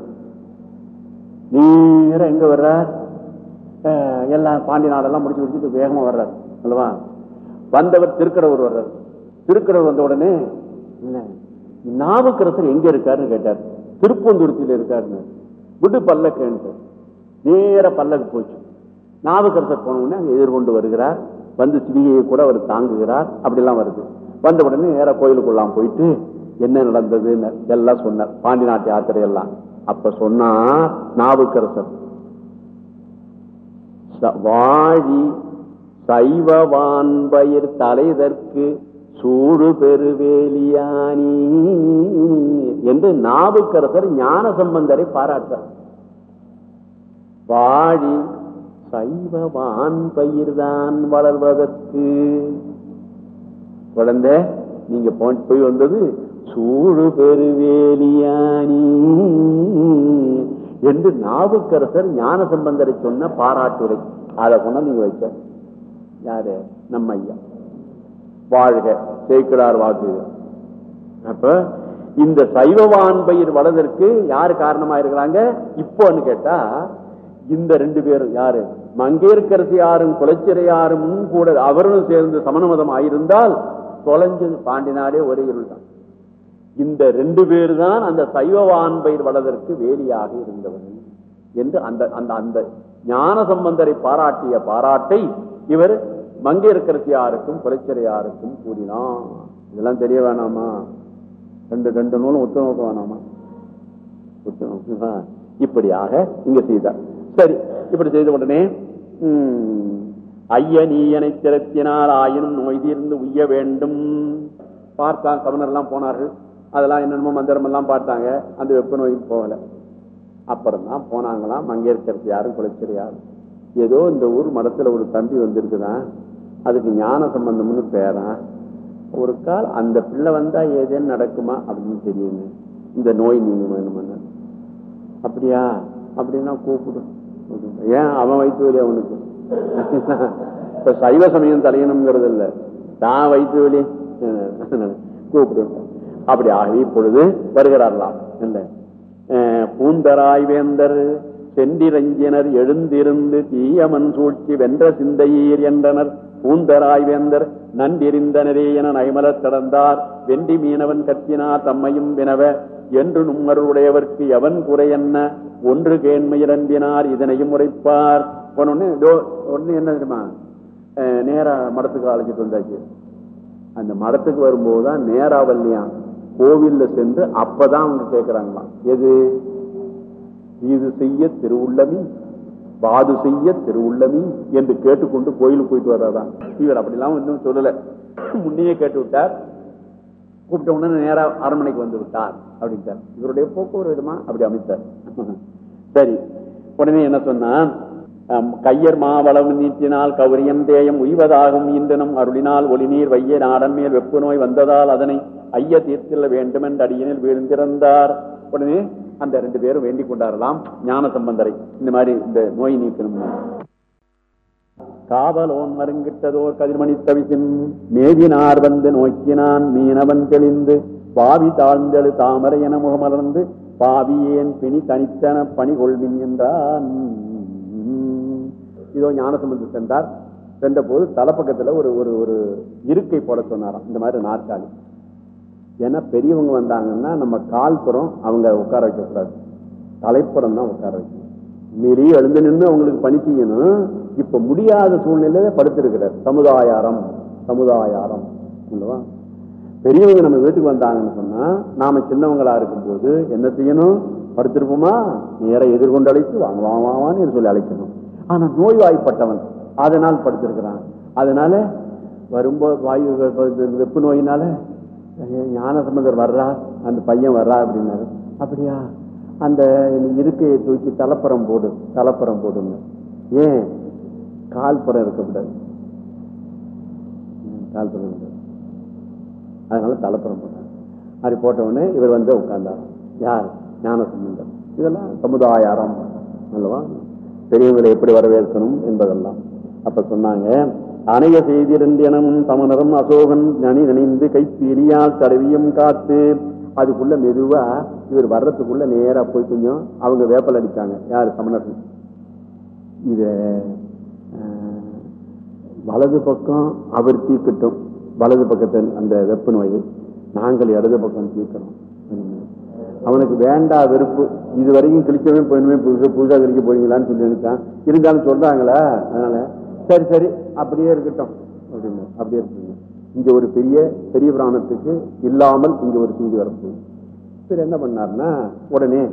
நேரா எங்க வர்றார் அஹ், எல்லாம் பாண்டி நாடெல்லாம் முடிச்சு முடிச்சுட்டு வேகமா வர்றார் அல்லவா வந்தவர் திருக்கடவுர் வர்றார் திருக்கடவுர் வந்த உடனே இல்ல நாவுக்கரசர் எங்க இருக்காருன்னு கேட்டார் திருப்பூந்துருத்தியில இருக்காருன்னு விடு பல்லக்குன்ட்டு நேர பல்லக்கு போச்சு நாவுக்கரசர் போன உடனே அங்க எதிர்கொண்டு வருகிறார் வந்து சிவிகையை கூட அவர் தாங்குகிறார் அப்படிலாம் வருது வந்த உடனே நேர கோயிலுக்குள்ளாம் போயிட்டு என்ன நடந்ததுன்னு எல்லாம் சொன்னார் பாண்டி நாட்டு யாத்திரை எல்லாம் அப்ப சொன்னார் நாவுக்கரசர் ச- வாழி சைவவான் பயிர் தலைதற்கு சூடு பெருவேலியானி என்று நாவுக்கரசர் ஞான சம்பந்தரை பாராட்டார் வாழி சைவவான் பயிர்தான் வளர்வதற்கு குழந்தை நீங்க போய் போய் வந்தது சூடு பெருவேலியானி என்று நாவுக்கரசர் ஞான சம்பந்தரை சொன்ன பாராட்டுரை அதை கொண்டு நீங்க வைக்க யாரு நம்ம ஐயா வாழ்க சேக்கிடார் வாக்கு இது. அப்ப இந்த சைவவான் பயிர் வளதற்கு யாரு காரணமா இருக்கிறாங்க இப்போன்னு கேட்டா இந்த ரெண்டு பேரும் யாரு மங்கையர்கரசியாரும் குலச்சிறையாரும் கூட அவரும் சேர்ந்து சமண மதம் ஆயிருந்தால் தொலைஞ்சது பாண்டி நாடே ஒரே இருள் தான் இந்த ரெண்டு பேர் தான் அந்த சைவவான் பயிர் வளதற்கு வேலியாக இருந்தவன் என்று அந்த அந்த அந்த ஞான சம்பந்தரை பாராட்டிய பாராட்டை இவர் மங்கையர்கரசியாருக்கும் குலச்சிறையாருக்கும் கூறினான் இதெல்லாம் தெரிய வேணாமா ரெண்டு ரெண்டு நூலும் ஒத்து நோக்க வேணாமா ஒத்து நோக்கு இப்படியாக இங்க செய்தார் சரி இப்படி செய்த உடனே உம், ஐய நீயனை திறத்தினால் ஆயினும் நோய் தீர்ந்து உய்ய வேண்டும் பார்த்தான் கவர்னர் எல்லாம் போனார்கள் அதெல்லாம் என்னென்னமோ மந்திரம் எல்லாம் பார்த்தாங்க அந்த வெப்ப நோய்க்கு போகல அப்புறம் தான் போனாங்களாம் மங்கேற்கரசு யாரும் குலைச்சல் யாரும் ஏதோ இந்த ஊர் மடத்துல ஒரு தம்பி வந்திருக்குதான் அதுக்கு ஞான சம்பந்தம்னு பேரன் ஒரு கால் அந்த பிள்ளை வந்தா ஏதேன்னு நடக்குமா அப்படின்னு தெரியுங்க இந்த நோய் நீங்க வேணுமென்னு அப்படியா அப்படின்னா கூப்பிடு அப்படின்றான். ஏன் அவன் வயிற்று வலி அவனுக்கு இப்ப சைவ சமயம் தலையணுங்கிறது இல்ல தான் வயிற்று வலி கூப்பிடு அப்படி ஆகி இப்பொழுது வருகிறார்களாம் இல்ல அஹ், பூந்தராய் வேந்தர் செண்டிரஞ்சினர் எழுந்திருந்து தீயமன் சூழ்ச்சி வென்ற சிந்தையீர் என்றனர் பூந்தராய் வேந்தர் நன்றிரிந்தனரே என நயமலத் கடந்தார் வெண்டி மீனவன் கத்தினார் தம்மையும் வினவ என்று நும்மருடையவர்க்கு எவன் குறை என்ன ஒன்று கேண்மையிரம்பினார் இதனையும் உரைப்பார் போனோடனே இதோ உடனே என்ன தெரியுமா அஹ், நேரா மடத்துக்கு அழைச்சிட்டு வந்தாச்சு அந்த மடத்துக்கு வரும்போதுதான் நேராவல்லியாம் கோவில்ல சென்று அப்பதான் அவங்க கேட்கிறாங்களாம் எது இது செய்ய திருவுள்ளமி வாது செய்ய திருவுள்ளமி என்று கேட்டுக்கொண்டு கோயிலுக்கு போயிட்டு வர்றாதான் இவர் அப்படிலாம் இன்னும் சொல்லல முன்னையே கேட்டு விட்டார் கூப்பிட்ட உடனே நேரா அரண்மனைக்கு வந்து விட்டார் அப்படின்ட்டார் இவருடைய போக்குவரத்து விதமா அப்படி அமைத்தார் சரி உடனே என்ன சொன்னான் அம், கையர் மாவளம் நீட்டினால் கௌரியம் தேயம் உய்வதாகும் இன்றனும் அருளினால் ஒளிநீர் வைய நாடன் மேல் வெப்பு நோய் வந்ததால் அதனை ஐய தீர்த்தில்ல வேண்டும் என்று அடியினில் வீழ்ந்திருந்தார் உடனே அந்த ரெண்டு பேரும் வேண்டிக் கொண்டாரலாம் ஞான சம்பந்தரை இந்த மாதிரி இந்த நோய் நீக்கணும் காவலோன் மருங்கிட்டதோர் கதிர்மணி தவிசின் மேவினார் வந்து நோக்கினான் மீனவன் தெளிந்து பாவி தாழ்ந்தெழு தாமரை என முகமலர்ந்து பாவியேன் பிணி தனித்தன பணி கொள்வின் என்றான் இதோ ஞானசம்பந்த சென்றார் சென்ற போது தலைப்பக்கத்துல ஒரு ஒரு ஒரு இருக்கை போட சொன்னாராம் இந்த மாதிரி நாற்காலி ஏன்னா பெரியவங்க வந்தாங்கன்னா நம்ம கால்புறம் அவங்க உட்கார வைக்கக்கூடாது தலைப்புறம் தான் உட்கார வைக்கணும் மீறி எழுந்து நின்று அவங்களுக்கு பணி செய்யணும் இப்ப முடியாத சூழ்நிலையில படுத்திருக்கிறார் சமுதாயாரம் சமுதாயாரம் இல்லவா பெரியவங்க நம்ம வீட்டுக்கு வந்தாங்கன்னு சொன்னா நாம சின்னவங்களா இருக்கும்போது என்ன செய்யணும் படுத்திருப்போமா நேர எதிர்கொண்டு அழைத்து வாங்க வாங்க வாங்கன்னு சொல்லி அழைக்கணும் ஆனா நோய்வாய்ப்பட்டவன் அதனால் படுத்திருக்கிறான் அதனால வரும்போது வாயு வெப்ப- வெப்பு நோயினால ஞான சம்பந்தர் வர்றா அந்த பையன் வர்றா அப்படின்னாரு அப்படியா அந்த இருக்கையை தூக்கி தலைப்புறம் போடு தலைப்புறம் போடுங்க ஏன் கால்புறம் இருக்கக்கூடாது ம், கால்புறம் இருக்கக்கூடாது அதனால தலைப்புறம் போட்டார் அப்படி போட்ட உடனே இவர் வந்து உட்கார்ந்தார் யார் ஞான சம்பந்தர் இதெல்லாம் சமுதாயாரம் அல்லவா பெரியவங்களை எப்படி வரவேற்கணும் என்பதெல்லாம் அப்ப சொன்னாங்க அணைய செய்திருந்தெனவும் தமனரும் அசோகன் நனி நினைந்து கைப்பீரியால் தடவியும் காத்து அதுக்குள்ள மெதுவா இவர் வர்றதுக்குள்ள நேரா போய் கொஞ்சம் அவங்க வேப்பல் அடிச்சாங்க யார் சமணர்கள் இத அஹ், வலது பக்கம் அவர் தீர்க்கட்டும் வலது பக்கத்தில் அந்த வெப்ப நோயை நாங்கள் இடது பக்கம் தீர்க்கிறோம் அவனுக்கு வேண்டா வெறுப்பு இது வரைக்கும் கிழிச்சவே போயிடுமே புதுசா புதுசா கிழிக்க போறீங்களான்னு சொல்லி நினைச்சான் இருந்தாலும் சொல்றாங்களா அதனால சரி சரி அப்படியே இருக்கட்டும் அப்படின்னு அப்படியே இருக்குங்க இங்க ஒரு பெரிய பெரிய பிராணத்துக்கு இல்லாமல் இங்க ஒரு செய்தி வரப்போகுது சரி என்ன பண்ணாருன்னா உடனே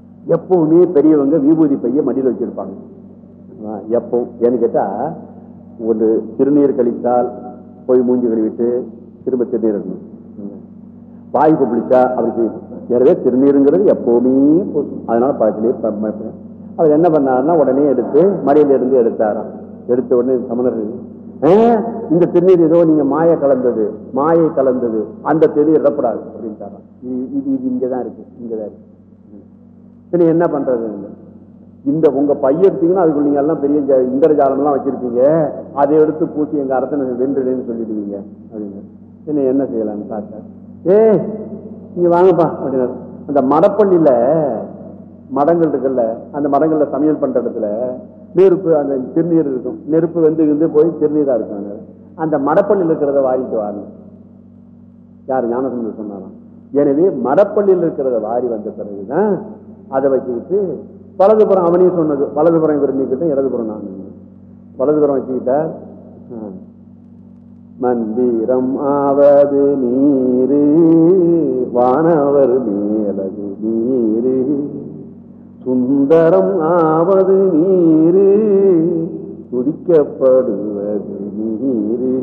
எப்பவுமே பெரியவங்க விபூதி பைய மடியில் வச்சிருப்பாங்க ஆ, எப்பவும் ஏன்னு கேட்டா ஒரு திருநீர் கழித்தால் போய் மூஞ்சி கழுவிட்டு திரும்ப திருநீர் இருக்கணும் வாய் கொப்பளிச்சா அப்படி செய்யணும் எனவே திருநீருங்கிறது எப்பவுமே பூசும். அதனால பக்கத்திலேயே ப- ப- அவர் என்ன பண்ணாருன்னா உடனே எடுத்து மடியில இருந்து எடுத்தாராம் எடுத்த உடனே சமணர் "ஆ, இந்த திருநீர் ஏதோ நீங்க மாய கலந்தது மாயை கலந்தது அந்த திருநீர் இடப்படாது அப்படின்ட்டாராம் இது இது இது இங்கதான் இருக்கு இங்கதான் இருக்கு சரி என்ன பண்றது இந்த உங்க பைய எடுத்தீங்கன்னா அதுக்குள்ள நீங்க எல்லாம் பெரிய ஜ- இந்திரஜாலம் எல்லாம் வச்சிருப்பீங்க அதை எடுத்து பூசி எங்க அரசனை வென்றுடுன்னு சொல்லிடுவீங்க அப்படின்னு என்ன என்ன செய்யலாம்னு பார்த்தா ஏ நீங்க வாங்கப்பா அப்படின்னாரு அந்த மடப்பள்ளியில மடங்கள் இருக்குல்ல அந்த மடங்கள்ல சமையல் பண்ற இடத்துல நெருப்பு அந்த திருநீர் இருக்கும் நெருப்பு வந்து இருந்து போய் திருநீரா இருக்கும் அந்த மடப்பள்ளியில் இருக்கிறத வாங்கிட்டு வாங்க யார் ஞானசந்தர் சொன்னாராம் எனவே மடப்பள்ளியில் இருக்கிறத வாரி வந்த பிறகுதான் அதை வச்சுக்கிட்டு வலதுபுறம் அவனையும் சொன்னது வலதுபுறம் இவர் நீக்கிட்டு இடதுபுறம் நான் நின்னேன். வலதுபுறம் வச்சுக்கிட்டார் ஆ. மந்திரம் ஆவது நீரு வானவர் மேலது நீரு சுந்தரம் ஆவது நீரு துதிக்கப்படுவது நீரு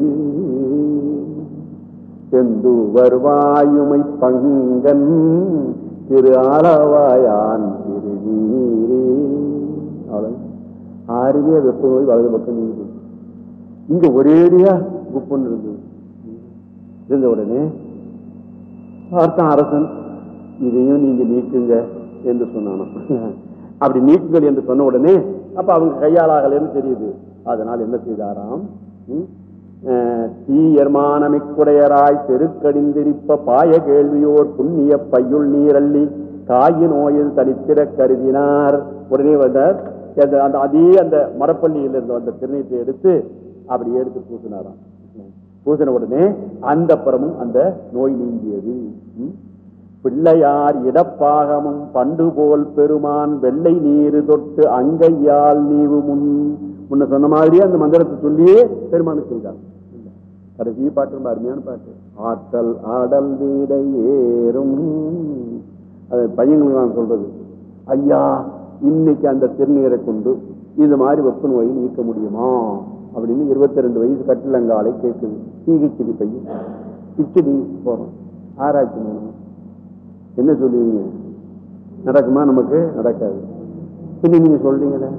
செந்துவர் வாயுமை பங்கன் திரு ஆளவாயான் திருநீரே அவ்வளவு ஆறுமே வெப்ப நோய் வலது பக்கம் நீங்க இங்க ஒரேடியா குப்புன்னு இருந்தது இருந்த உடனே பார்த்தான் அரசன் இதையும் நீங்க நீக்குங்க என்று சொன்னானாம் அப்படி நீக்குங்கள் என்று சொன்ன உடனே அப்ப அவங்க கையாளாகலன்னு தெரியுது அதனால் என்ன செய்தாராம் ம்? அஹ், தீயர்மானமிக்குடையராய் தெருக்கடிந்திரிப்ப பாய கேள்வியோர் புண்ணிய பையுள் நீரள்ளி காய நோயில் தனித்திட கருதினார் உடனே வந்தார் அந்த- அந்த அதே அந்த மரப்பள்ளியில் இருந்த அந்த திருநீட்டை எடுத்து அப்படி எடுத்து பூசினாராம் பூசின உடனே அந்த புறமும் அந்த நோய் நீங்கியது ம்? பிள்ளையார் இடப்பாகமும் பண்டு போல் பெருமான் வெள்ளை நீரு தொட்டு அங்கையால் நீவு முன் முன்ன சொன்ன மாதிரியே அந்த மந்திரத்தை சொல்லியே பெருமானு செய்தார் கடைசி பாட்டு ரொம்ப அருமையான பாட்டு ஆற்றல் ஆடல் வீடை ஏறும் அது பையங்களுக்கு நான் சொல்றது ஐயா இன்னைக்கு அந்த திருநீரை கொண்டு இது மாதிரி வெப்ப நோயை நீக்க முடியுமா அப்படின்னு இருபத்தி ரெண்டு வயசு கட்டிலங்காலை கேட்குது தீகிச்சிடி பையன் கிச்சடி போறோம் ஆராய்ச்சி பண்ணணும் என்ன சொல்லுவீங்க நடக்குமா நமக்கு நடக்காது பின்ன நீங்க சொல்றீங்களே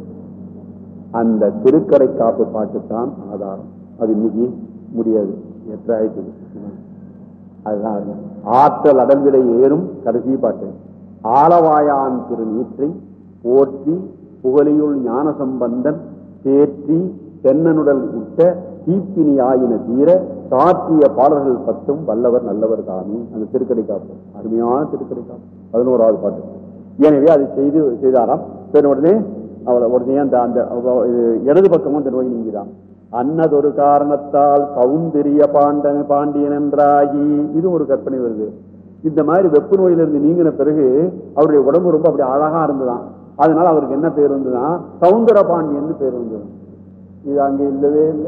அந்த திருக்கடை காப்பு பாட்டு தான் ஆதாரம் அது இன்னைக்கு முடியாது எത്ര ஆயிட்டு அதுதான் அது. ஆற்றல் அடல்விடை ஏறும் கடைசி பாட்டு ஆலவாயான் திருநீற்றை போற்றி புகழியுள் ஞான சம்பந்தன் தேற்றி தென்னனுடல் விட்ட தீப்பினி ஆயின தீர சாற்றிய பாடல்கள் பத்தும் வல்லவர் நல்லவர் தானே அந்த திருக்கடை காப்பு அருமையான திருக்கடை காப்பு பதினோராவது பாட்டு எனவே அதை செய்து செய்தாராம் சரி உடனே அவளை உடனே அந்த அந்த அவ- இது இடது பக்கமும் அந்த நோய் நீங்கிதான் அன்னதொரு காரணத்தால் சௌந்தரிய பாண்டன் பாண்டியன் என்றாகி இது ஒரு கற்பனை வருது இந்த மாதிரி வெப்ப நோயிலிருந்து நீங்கின பிறகு அவருடைய உடம்பு ரொம்ப அப்படி அழகா இருந்ததாம் அதனால அவருக்கு என்ன பேர் வந்ததுன்னா சௌந்தர பாண்டியன் பேர் வந்தது இது அங்க இல்லவே இல்லை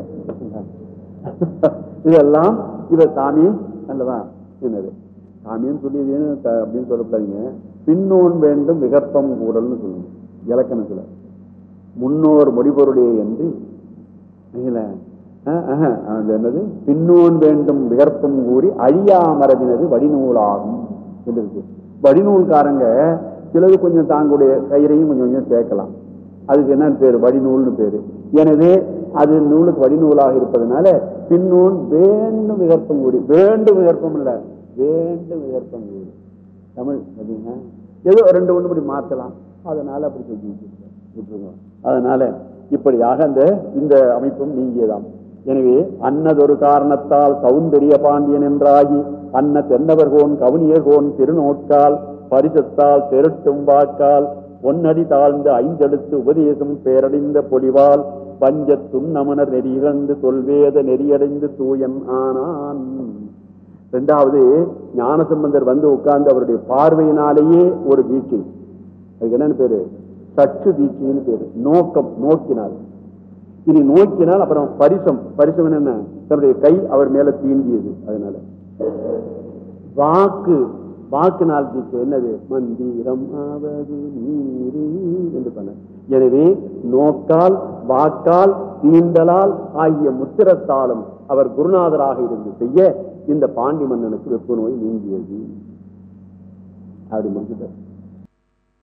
இதெல்லாம் இவர் சாமி அல்லவா என்னது சாமின்னு சொல்லி இது ஏன்னு த- அப்படின்னு சொல்லக்கூடாதுங்க பின்னோன் வேண்டும் விகற்பம் கூடல்னு சொல்லணும் இலக்கணத்துல முன்னோர் முடிபொருளே என்று இல்ல, அஹ், அஹ், அது என்னது பின்னோன் வேண்டும் விகற்பம் கூறி அழியாமரபினது வடிநூலாகும் என்று இருக்கு வடிநூல்காரங்க சிலது கொஞ்சம் தாங்களுடைய கயிறையும் கொஞ்சம் கொஞ்சம் சேர்க்கலாம் அதுக்கு என்ன பேரு வடிநூல்னு பேரு எனவே அது நூலுக்கு வடிநூலாக இருப்பதனால பின்னூன் வேண்டும் விகற்பம் கூடி வேண்டும் விகற்பம் இல்ல வேண்டும் விகற்பம் கூடி தமிழ் அப்படின்னா ஏதோ ரெண்டு ஒண்ணு இப்படி மாத்தலாம் அதனால அப்படி சொல்லி வச்சிருக்காங்க. விட்டுருங்க அதனால இப்படியாக அந்த இந்த அமைப்பும் நீங்கியதாம் எனவே அன்னதொரு காரணத்தால் சௌந்தரிய பாண்டியன் என்றாகி அன்ன தென்னவர்கோன் கவுனியர்கோன் திருநோக்கால் பரிசத்தால் பெருட்டும் வாக்கால் பொன்னடி தாழ்ந்த ஐந்தெடுத்து உபதேசம் பேரடைந்த பொலிவால் பஞ்ச துண்ணமனர் நெறிகழ்ந்து தொல்வேத நெறியடைந்து தூயன் ஆனான் ரெண்டாவது ஞானசம்பந்தர் வந்து உட்கார்ந்து அவருடைய பார்வையினாலேயே ஒரு தீட்சை அதுக்கு என்னன்னு பேரு சற்று தீட்சைன்னு பேரு நோக்கம் நோக்கினார் இனி நோக்கினால் அப்புறம் பரிசம் பரிசம் என்ன தன்னுடைய கை அவர் மேல தீண்டியது அதனால வாக்கு வாக்குனால் தீட்சை என்னது மந்திரம் ஆவது நீரு என்று பண்ண எனவே நோக்கால் வாக்கால் தீண்டலால் ஆகிய முத்திரத்தாலும் அவர் குருநாதராக இருந்து செய்ய இந்த பாண்டி மன்னனுக்கு வெப்ப நோய் நீங்கியது அப்படி முடிச்சுட்டார்